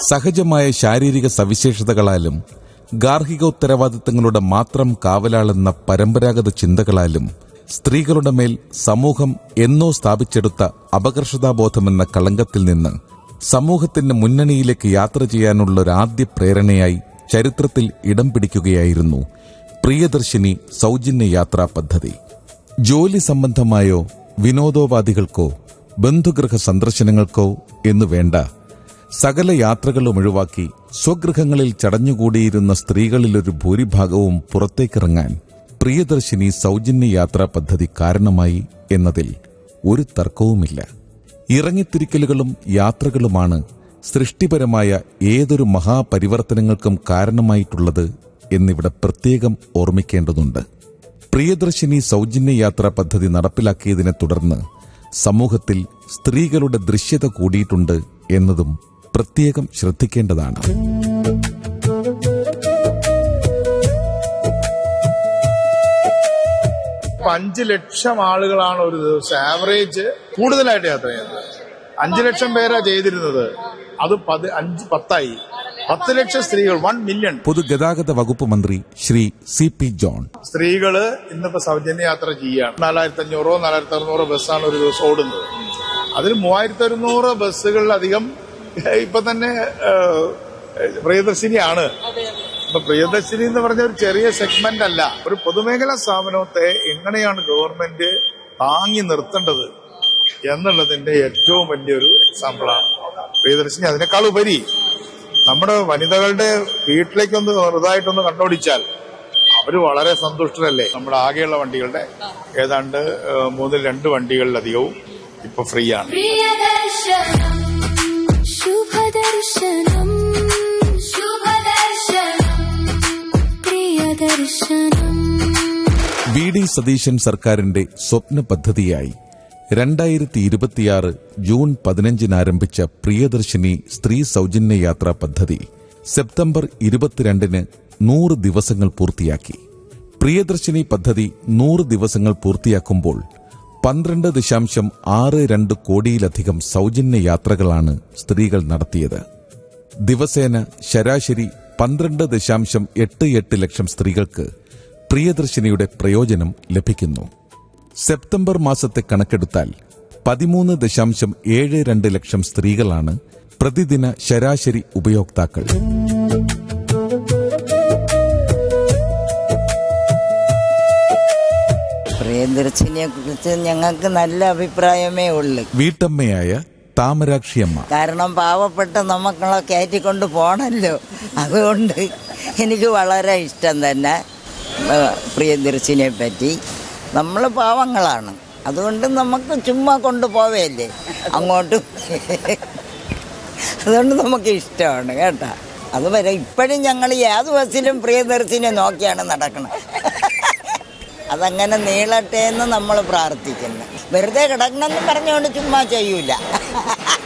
സഹജമായ ശാരീരിക സവിശേഷതകളാലും ഗാർഹിക ഉത്തരവാദിത്തങ്ങളുടെ മാത്രം കാവലാളെന്ന പരമ്പരാഗത ചിന്തകളാലും സ്ത്രീകളുടെ മേൽ സമൂഹം എന്നോ സ്ഥാപിച്ചെടുത്ത അപകർഷതാബോധമെന്ന കളങ്കത്തിൽ നിന്ന് സമൂഹത്തിന്റെ മുന്നണിയിലേക്ക് യാത്ര ചെയ്യാനുള്ള ഒരു ആദ്യ പ്രേരണയായി ചരിത്രത്തിൽ ഇടം പിടിക്കുകയായിരുന്നു പ്രിയദർശിനി സൗജന്യ യാത്രാ പദ്ധതി ജോലി സംബന്ധമായോ വിനോദോപാധികൾക്കോ ബന്ധുഗൃഹ സന്ദർശനങ്ങൾക്കോ എന്നു വേണ്ട സകല യാത്രകളും ഒഴിവാക്കി സ്വഗൃഹങ്ങളിൽ ചടഞ്ഞുകൂടിയിരുന്ന സ്ത്രീകളിലൊരു ഭൂരിഭാഗവും പുറത്തേക്കിറങ്ങാൻ പ്രിയദർശിനി സൗജന്യ യാത്രാ പദ്ധതി കാരണമായി എന്നതിൽ ഒരു തർക്കവുമില്ല ഇറങ്ങിത്തിരിക്കലുകളും യാത്രകളുമാണ് സൃഷ്ടിപരമായ ഏതൊരു മഹാപരിവർത്തനങ്ങൾക്കും കാരണമായിട്ടുള്ളത് എന്നിവിടെ പ്രത്യേകം ഓർമ്മിക്കേണ്ടതുണ്ട് പ്രിയദർശിനി സൗജന്യ യാത്രാ പദ്ധതി നടപ്പിലാക്കിയതിനെ തുടർന്ന് സമൂഹത്തിൽ സ്ത്രീകളുടെ ദൃശ്യത കൂടിയിട്ടുണ്ട് എന്നതും പ്രത്യേകം ശ്രദ്ധിക്കേണ്ടതാണ് ഇപ്പൊ അഞ്ച് ലക്ഷം ആളുകളാണ് ഒരു ദിവസം ആവറേജ് കൂടുതലായിട്ട് യാത്ര ചെയ്യുന്നത് അഞ്ചു ലക്ഷം പേരാ ചെയ്തിരുന്നത് അത് പത് അഞ്ച് പത്തായി പത്ത് ലക്ഷം സ്ത്രീകൾ വൺ മില്യൺ പൊതുഗതാഗത വകുപ്പ് മന്ത്രി ശ്രീ സി പി ജോൺ സ്ത്രീകള് ഇന്നിപ്പോ സൗജന്യ യാത്ര ചെയ്യാണ് നാലായിരത്തി അഞ്ഞൂറോ നാലായിരത്തി അറുന്നൂറോ ബസ്സാണ് ഒരു ദിവസം ഓടുന്നത് അതിൽ മൂവായിരത്തി അറുന്നൂറ് ബസ്സുകളിലധികം ഇപ്പൊ തന്നെ ഏഹ്, പ്രിയദർശിനിയാണ് ഇപ്പൊ പ്രിയദർശിനി എന്ന് പറഞ്ഞ ഒരു ചെറിയ സെഗ്മെന്റ് അല്ല ഒരു പൊതുമേഖലാ സ്ഥാപനത്തെ എങ്ങനെയാണ് ഗവൺമെന്റ് താങ്ങി നിർത്തേണ്ടത് എന്നുള്ളതിന്റെ ഏറ്റവും വലിയൊരു എക്സാമ്പിളാണ് പ്രിയദർശിനി അതിനേക്കാൾ ഉപരി നമ്മുടെ വനിതകളുടെ വീട്ടിലേക്കൊന്ന് ചെറുതായിട്ടൊന്ന് കണ്ണോടിച്ചാൽ അവര് വളരെ സന്തുഷ്ടരല്ലേ നമ്മുടെ ആകെയുള്ള വണ്ടികളുടെ ഏതാണ്ട് ഏഹ്, മൂന്നിൽ രണ്ട് വണ്ടികളിലധികവും ഇപ്പൊ ഫ്രീ ആണ് പ്രിയദർശനം ശുഭദർശനം ശുഭദർശനം പ്രിയദർശനം വി ഡി സതീശൻ സർക്കാരിന്റെ സ്വപ്ന പദ്ധതിയായി രണ്ടായിരത്തി ഇരുപത്തിയാറ് ജൂൺ പതിനഞ്ചിന് ആരംഭിച്ച പ്രിയദർശിനി സ്ത്രീ സൗജന്യ യാത്രാ പദ്ധതി സെപ്റ്റംബർ ഇരുപത്തിരണ്ടിന് നൂറ് ദിവസങ്ങൾ പൂർത്തിയാക്കി പ്രിയദർശിനി പദ്ധതി നൂറ് ദിവസങ്ങൾ പൂർത്തിയാക്കുമ്പോൾ പന്ത്രണ്ട് ദശാംശം ആറ് രണ്ട് കോടിയിലധികം സൗജന്യ യാത്രകളാണ് സ്ത്രീകൾ നടത്തിയത് ദിവസേന ശരാശരി പന്ത്രണ്ട് ദശാംശം എട്ട് എട്ട് ലക്ഷം സ്ത്രീകൾക്ക് പ്രിയദർശിനിയുടെ പ്രയോജനം ലഭിക്കുന്നു സെപ്റ്റംബർ മാസത്തെ കണക്കെടുത്താൽ പതിമൂന്ന് ദശാംശം ഏഴ് രണ്ട് ലക്ഷം സ്ത്രീകളാണ് പ്രതിദിന ശരാശരി ഉപയോക്താക്കൾ പ്രിയദർശിനിയെ കുറിച്ച് ഞങ്ങൾക്ക് നല്ല അഭിപ്രായമേ ഉള്ളു വീട്ടമ്മയായ താമരാക്ഷിയമ്മ കാരണം പാവപ്പെട്ട നമുക്കുള്ള കയറ്റിക്കൊണ്ട് പോണല്ലോ അതുകൊണ്ട് എനിക്ക് വളരെ ഇഷ്ടം തന്നെ ആ, പ്രിയദർശിനിയെ പറ്റി നമ്മൾ പാവങ്ങളാണ് അതുകൊണ്ട് നമുക്ക് ചുമ്മാ കൊണ്ടുപോവേല്ലേ അങ്ങോട്ടും അതുകൊണ്ട് നമുക്ക് ഇഷ്ടമാണ് കേട്ടോ അതുവരെ ഇപ്പോഴും ഞങ്ങൾ ഏത് ബസ്സിലും പ്രിയദർശിനെ നോക്കിയാണ് നടക്കണം അതങ്ങനെ നീളട്ടെ എന്ന് നമ്മൾ പ്രാർത്ഥിക്കുന്നു വെറുതെ കിടക്കണമെന്ന് പറഞ്ഞുകൊണ്ട് ചുമ്മാ ചെയ്യൂല